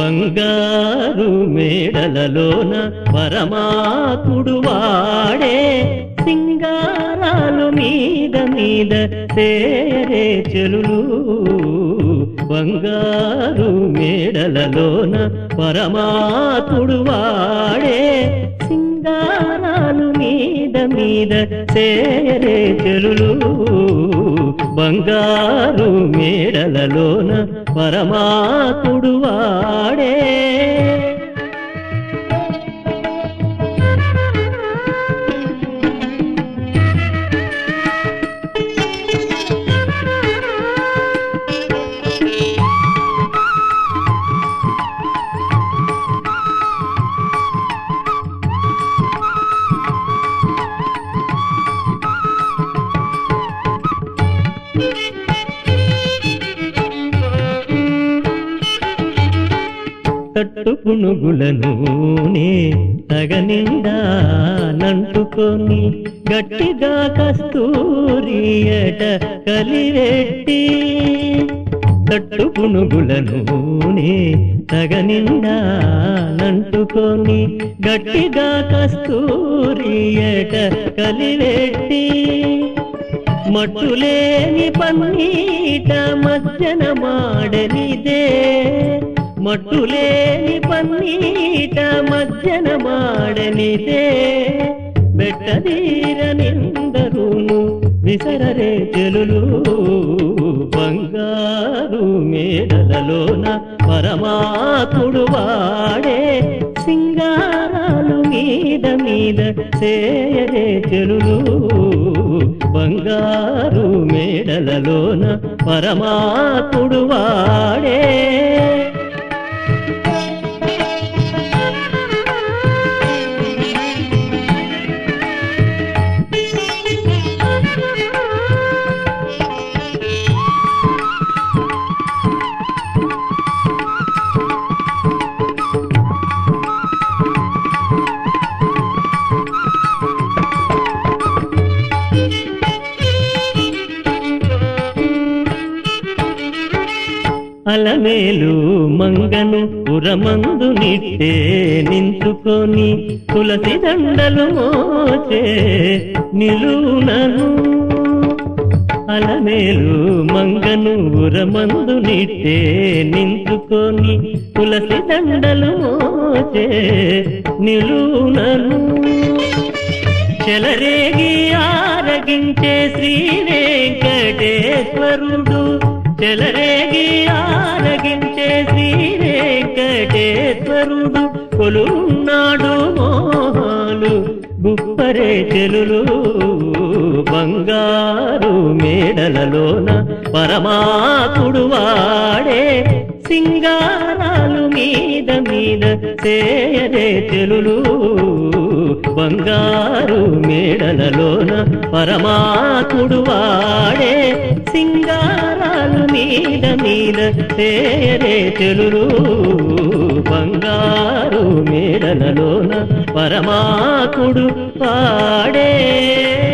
బంగారు మేడలలోన పరమాత్ముడు వాడే సింగారాలు మీద మీద తేరే చెలులు బంగారు మేడలలోన పరమాత్ముడు వాడే సింగారాలు మీద మీద తేరే చెలులు బంగారు మేడలలోన పరమాత్ముడు వాడే కట్టు పునుగులను నే తగనిండా నంటుకొని గట్టిగా కస్తూరియట కలివెట్టి కట్టు పునుగులను నే తగనిండా నంటుకొని గట్టిగా కస్తూరియట కలివెట్టి మట్టులేని పన్నీట మజ్జన మాడనిదే మట్టులేని పన్నీట మజ్జన మాడనిదే బెట్టదీర నిందరును విసరరే చెలులు బంగారు మేడలలోన పరమాత్ముడు వాడే సింగారాలు మీద మీద చేయరే చెలులు బంగారు మేడలలోన పరమాత్ముడు వాడే అలమేలు మంగను ఉరమందు నిట్టే నించుకొని తులసి దండలు మోచే నిలునను అలమేలు మంగను ఉరమందు నిట్టే నించుకొని తులసి దండలు మోచే నిలునను చెలరేగి ఆరగించే శ్రీ వెంకటేశ్వరుడు చెలరేగి ఆరగించే శ్రీ వెంకటేశ్వరుడు కొలున్నాడు మోహాలు గుప్పరే చెలులు బంగారు మేడలలోన పరమాత్ముడు వాడే సింగారాలు మీద మీద చేయరే చెలులు బంగారు మేడలలోన పరమాత్ముడు వాడే సింగారాలు మీద మీద చేయరే చెలులు బంగారు మేడలలోన పరమాత్ముడు వాడే